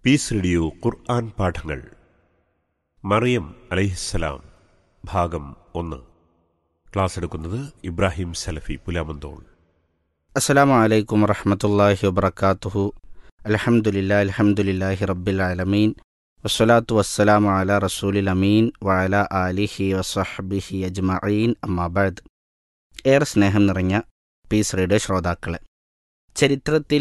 Piece radio ഖുർആൻ പാഠങ്ങൾ മറിയം അലൈഹിസ്സലാം ഭാഗം ഒന്ന് ക്ലാസ് എടുക്കുന്നത് ഇബ്രാഹിം സലഫി പുലാമന്തോൾ അസ്സലാമു അലൈക്കും വറഹമത്തല്ലാഹി വബർക്കാത്തുഹു അൽഹംദുലില്ലാ അൽഹംദുലില്ലാഹി റബ്ബിൽ ആലമീൻ വസ്സലാത്തു വസ്സലാമു അല റസൂലിൽ അമീൻ വഅല ആലിഹി വസഹബിഹി അജ്മഈൻ അമ്മാബാദ് ഏറെ സ്നേഹം നിറഞ്ഞ പീസ് റേഡിയോ ശ്രോതാക്കളെ ചരിത്രത്തിൽ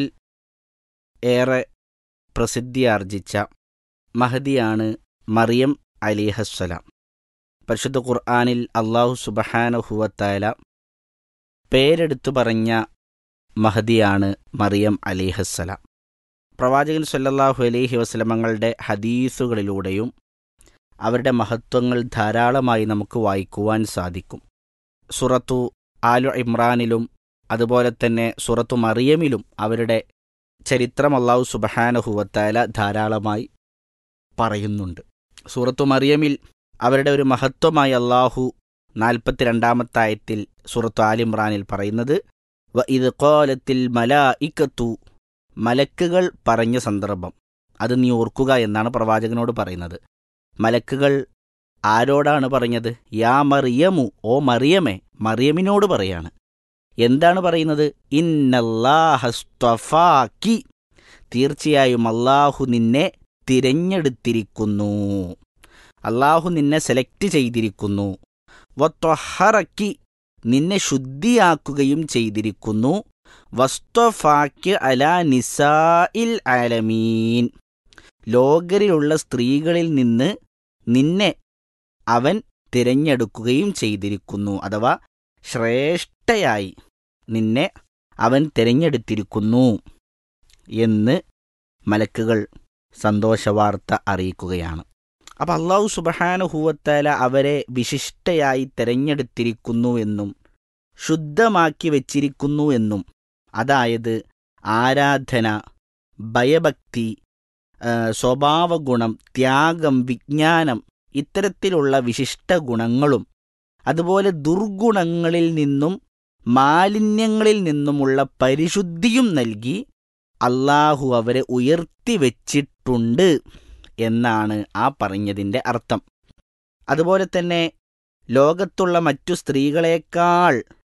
ഏറെ പ്രസിദ്ധിയാർജിച്ച മഹദിയാണ് മറിയം അലിഹസ്സലാം പരിശുദ്ധ ഖുർആാനിൽ അള്ളാഹു സുബഹാനഹുവത്തായ പേരെടുത്തു പറഞ്ഞ മഹദിയാണ് മറിയം അലിഹസ്സലാം പ്രവാചകൻ സല്ലല്ലാഹു അലൈഹി വസ്ലമങ്ങളുടെ ഹദീസുകളിലൂടെയും അവരുടെ മഹത്വങ്ങൾ ധാരാളമായി നമുക്ക് വായിക്കുവാൻ സാധിക്കും സുറത്തു ആലു ഇമ്രാനിലും അതുപോലെ തന്നെ സുറത്തു മറിയമിലും അവരുടെ ചരിത്രം അള്ളാഹു സുബഹാനഹുവത്തായ ധാരാളമായി പറയുന്നുണ്ട് സൂറത്തു മറിയമിൽ അവരുടെ ഒരു മഹത്വമായി അള്ളാഹു നാൽപ്പത്തിരണ്ടാമത്തായത്തിൽ സൂറത്തു ആലിമ്രാനിൽ പറയുന്നത് വ ഇത് കോലത്തിൽ മലാ ഇക്കത്തു മലക്കുകൾ പറഞ്ഞ സന്ദർഭം അത് നീ ഓർക്കുക എന്നാണ് പ്രവാചകനോട് പറയുന്നത് മലക്കുകൾ ആരോടാണ് പറഞ്ഞത് യാ മറിയമു ഓ മറിയമേ മറിയമിനോട് പറയാണ് എന്താണ് പറയുന്നത് ഇന്നല്ലാഹസ്തഫാക്കി തീർച്ചയായും അള്ളാഹു നിന്നെ തിരഞ്ഞെടുത്തിരിക്കുന്നു അള്ളാഹു നിന്നെ സെലക്ട് ചെയ്തിരിക്കുന്നു വത്വഹറക്കി നിന്നെ ശുദ്ധിയാക്കുകയും ചെയ്തിരിക്കുന്നു വസ്തഫാക്ക് അല നിസായിൽ ആലമീൻ ലോകരിലുള്ള സ്ത്രീകളിൽ നിന്ന് നിന്നെ അവൻ തിരഞ്ഞെടുക്കുകയും ചെയ്തിരിക്കുന്നു അഥവാ ശ്രേഷ്ഠയായി നിന്നെ അവൻ തിരഞ്ഞെടുത്തിരിക്കുന്നു എന്ന് മലക്കുകൾ സന്തോഷവാർത്ത അറിയിക്കുകയാണ് അപ്പം അള്ളാഹു സുബഹാനുഹൂവത്താല അവരെ വിശിഷ്ടയായി തിരഞ്ഞെടുത്തിരിക്കുന്നു എന്നും ശുദ്ധമാക്കി വച്ചിരിക്കുന്നു എന്നും അതായത് ആരാധന ഭയഭക്തി സ്വഭാവഗുണം ത്യാഗം വിജ്ഞാനം ഇത്തരത്തിലുള്ള വിശിഷ്ട ഗുണങ്ങളും അതുപോലെ ദുർഗുണങ്ങളിൽ നിന്നും മാലിന്യങ്ങളിൽ നിന്നുമുള്ള പരിശുദ്ധിയും നൽകി അള്ളാഹു അവരെ ഉയർത്തി വച്ചിട്ടുണ്ട് എന്നാണ് ആ പറഞ്ഞതിൻ്റെ അർത്ഥം അതുപോലെ തന്നെ ലോകത്തുള്ള മറ്റു സ്ത്രീകളെക്കാൾ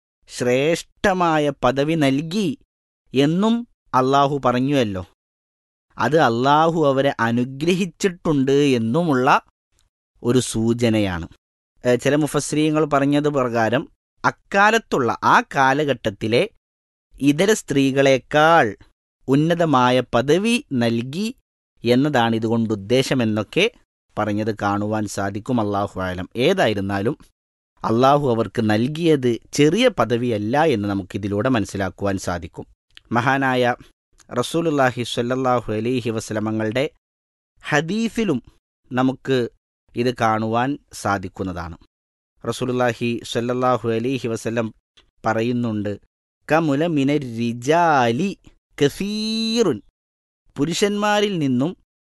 ശ്രേഷ്ഠമായ പദവി നൽകി എന്നും അള്ളാഹു പറഞ്ഞുവല്ലോ അത് അള്ളാഹു അവരെ അനുഗ്രഹിച്ചിട്ടുണ്ട് എന്നുമുള്ള ഒരു സൂചനയാണ് ചില മുഫസ്രീങ്ങൾ പറഞ്ഞത് പ്രകാരം അക്കാലത്തുള്ള ആ കാലഘട്ടത്തിലെ ഇതര സ്ത്രീകളെക്കാൾ ഉന്നതമായ പദവി നൽകി എന്നതാണ് ഇതുകൊണ്ട് ഉദ്ദേശമെന്നൊക്കെ പറഞ്ഞത് കാണുവാൻ സാധിക്കും അള്ളാഹു ആലം ഏതായിരുന്നാലും അള്ളാഹു അവർക്ക് നൽകിയത് ചെറിയ പദവിയല്ല എന്ന് നമുക്കിതിലൂടെ മനസ്സിലാക്കുവാൻ സാധിക്കും മഹാനായ റസൂലുല്ലാഹി സ്വല്ലല്ലാഹു അലൈഹി വസ്ലമങ്ങളുടെ ഹദീസിലും നമുക്ക് ഇത് കാണുവാൻ സാധിക്കുന്നതാണ് റസൂലുല്ലാഹി സ്വല്ലല്ലാഹു അലൈഹി വസല്ലം പറയുന്നുണ്ട് കമുല മിന റിജാലി കസീറുൻ പുരുഷന്മാരിൽ നിന്നും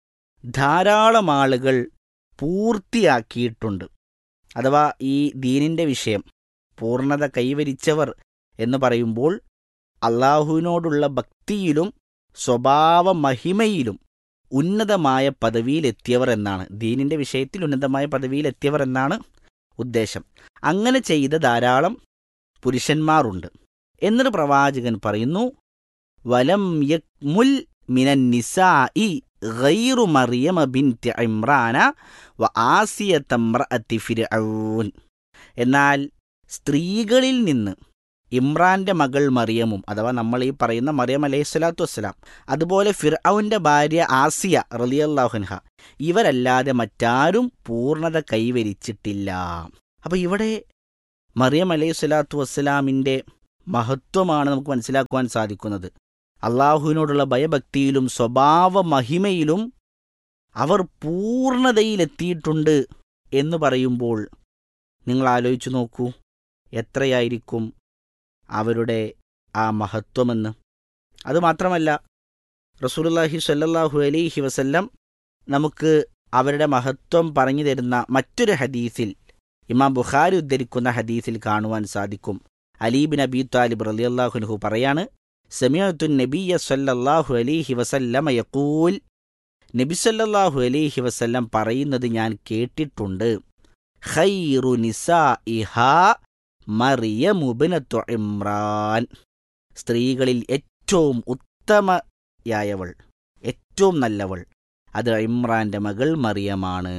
ധാരാളം ആളുകൾ പൂർത്തിയാക്കിയിട്ടുണ്ട് അഥവാ ഈ ദീനിൻ്റെ വിഷയം പൂർണ്ണത കൈവരിച്ചവർ എന്ന് പറയുമ്പോൾ അള്ളാഹുവിനോടുള്ള ഭക്തിയിലും സ്വഭാവ മഹിമയിലും ഉന്നതമായ പദവിയിലെത്തിയവർ എന്നാണ് ദീനിൻ്റെ വിഷയത്തിൽ ഉന്നതമായ പദവിയിലെത്തിയവർ എന്നാണ് ഉദ്ദേശം അങ്ങനെ ചെയ്ത ധാരാളം പുരുഷന്മാരുണ്ട് എന്നൊരു പ്രവാചകൻ പറയുന്നു വലം യക്മുൽ മിനൻ നിസാഇ ഗൈറു മറിയമ ബിൻതി ഇമ്രാന വ ആസിയത ഇംറഅതി ഫിർഔൻ എന്നാൽ സ്ത്രീകളിൽ നിന്ന് ഇമ്രാന്റെ മകൾ മറിയമും അഥവാ നമ്മൾ ഈ പറയുന്ന മറിയം അലൈഹി സ്വലാത്തു വസ്സലാം അതുപോലെ ഫിർഔന്റെ ഭാര്യ ആസിയ റലിയല്ലാഹുൻഹ ഇവരല്ലാതെ മറ്റാരും പൂർണ്ണത കൈവരിച്ചിട്ടില്ല അപ്പോൾ ഇവിടെ മറിയം അലൈഹി സ്വലാത്തു വസ്സലാമിൻ്റെ മഹത്വമാണ് നമുക്ക് മനസ്സിലാക്കുവാൻ സാധിക്കുന്നത് അള്ളാഹുവിനോടുള്ള ഭയഭക്തിയിലും സ്വഭാവ മഹിമയിലും അവർ പൂർണ്ണതയിലെത്തിയിട്ടുണ്ട് എന്ന് പറയുമ്പോൾ നിങ്ങൾ ആലോചിച്ചു നോക്കൂ എത്രയായിരിക്കും അവരുടെ ആ മഹത്വമെന്ന് അതുമാത്രമല്ല റസൂലുല്ലാഹി സ്വല്ലല്ലാഹു അലൈഹി വസല്ലം നമുക്ക് അവരുടെ മഹത്വം പറഞ്ഞു തരുന്ന മറ്റൊരു ഹദീസിൽ ഇമാം ബുഖാരി ഉദ്ധരിക്കുന്ന ഹദീസിൽ കാണുവാൻ സാധിക്കും അലീബിൻ അബി താലിബ് റലിയല്ലാഹുൻഹു പറയാണ് സമിയത്തു നബിയ സല്ലല്ലാഹു അലൈഹി വസല്ലമ യഖൂൽ നബിസല്ലാഹു അലൈഹി വസല്ലം പറയുന്നത് ഞാൻ കേട്ടിട്ടുണ്ട് ഖൈറു നിസാഇഹാ മറിയമുബിനത്തു ഇമ്രാൻ സ്ത്രീകളിൽ ഏറ്റവും ഉത്തമയായവൾ ഏറ്റവും നല്ലവൾ അത് ഇമ്രാന്റെ മകൾ മറിയമാണ്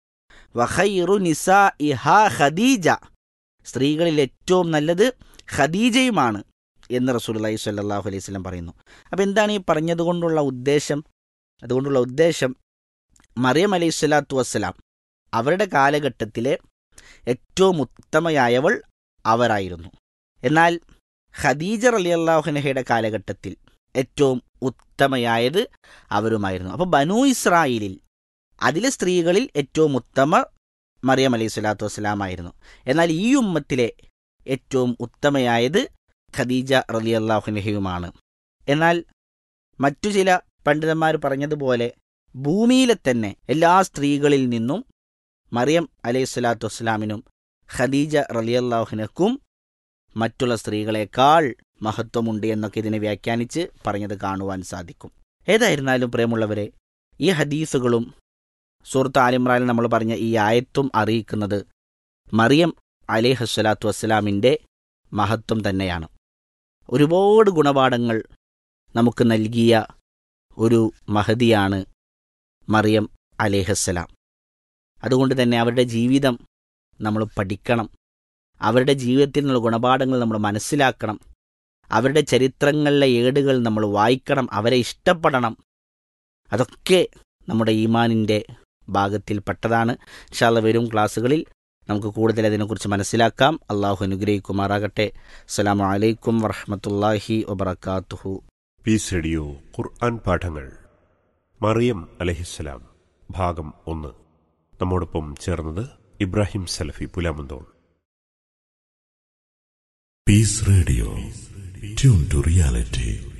വഖൈറു നിസാഇഹാ ഖദീജ സ്ത്രീകളിൽ ഏറ്റവും നല്ലത് ഖദീജയുമാണ് എന്ന് റസൂലുള്ളാഹി സ്വല്ലല്ലാഹു അലൈഹി വസല്ലം പറയുന്നു അപ്പോൾ എന്താണ് ഈ പറഞ്ഞതുകൊണ്ടുള്ള ഉദ്ദേശം അതുകൊണ്ടുള്ള ഉദ്ദേശം മറിയം അലൈഹി സ്വലാത്തു വസ്സലാം അവരുടെ കാലഘട്ടത്തിലെ ഏറ്റവും ഉത്തമയായവൾ അവരായിരുന്നു എന്നാൽ ഖദീജ അലി അള്ളാഹുനഹയുടെ കാലഘട്ടത്തിൽ ഏറ്റവും ഉത്തമയായത് അവരുമായിരുന്നു അപ്പോൾ ബനു ഇസ്രായേലിൽ അതിലെ സ്ത്രീകളിൽ ഏറ്റവും ഉത്തമ മറിയം അലൈഹി സ്വലാത്തു വസ്സലാമായിരുന്നു എന്നാൽ ഈ ഉമ്മത്തിലെ ഏറ്റവും ഉത്തമയായത് ഖദീജ റലി അള്ളാഹുനഹയുമാണ് എന്നാൽ മറ്റു ചില പണ്ഡിതന്മാർ പറഞ്ഞതുപോലെ ഭൂമിയിലെ തന്നെ എല്ലാ സ്ത്രീകളിൽ നിന്നും മറിയം അലൈഹി സ്വലാത്തു വസ്സലാമിനും ഖദീജ റലിയല്ലാഹുനക്കും മറ്റുള്ള സ്ത്രീകളെക്കാൾ മഹത്വമുണ്ട് എന്നൊക്കെ ഇതിനെ വ്യാഖ്യാനിച്ച് പറഞ്ഞത് കാണുവാൻ സാധിക്കും ഏതായിരുന്നാലും പ്രിയമുള്ളവരെ ഈ ഹദീസുകളും സുഹൃത്ത് ആലിമ്രാനിൽ നമ്മൾ പറഞ്ഞ ഈ ആയത്തും അറിയിക്കുന്നത് മറിയം അലിഹ് സ്വലാത്തു വസ്സലാമിൻ്റെ മഹത്വം തന്നെയാണ് ഒരുപാട് ഗുണപാഠങ്ങൾ നമുക്ക് നൽകിയ ഒരു മഹതിയാണ് മറിയം അലേഹസ്സലാം അതുകൊണ്ട് തന്നെ അവരുടെ ജീവിതം നമ്മൾ പഠിക്കണം അവരുടെ ജീവിതത്തിൽ നിന്നുള്ള ഗുണപാഠങ്ങൾ നമ്മൾ മനസ്സിലാക്കണം അവരുടെ ചരിത്രങ്ങളിലെ ഏടുകൾ നമ്മൾ വായിക്കണം അവരെ ഇഷ്ടപ്പെടണം അതൊക്കെ നമ്മുടെ ഈമാനിൻ്റെ ഭാഗത്തിൽപ്പെട്ടതാണ് ഇൻഷാല്ല വരും ക്ലാസ്സുകളിൽ നമുക്ക് കൂടുതൽ അതിനെക്കുറിച്ച് മനസ്സിലാക്കാം അള്ളാഹു അനുഗ്രഹിക്കുമാറാകട്ടെ അസ്സാം വലൈക്കും വറഹമത്തല്ലാഹി വബർക്കാത്തുഹു പീസ് റേഡിയോ ഖുർആൻ പാഠങ്ങൾ മറിയം അലഹിസ്സലാം ഭാഗം ഒന്ന് നമ്മോടൊപ്പം ചേർന്നത് ഇബ്രാഹിം സലഫി Pulamanthole Peace Radio. Tune to reality.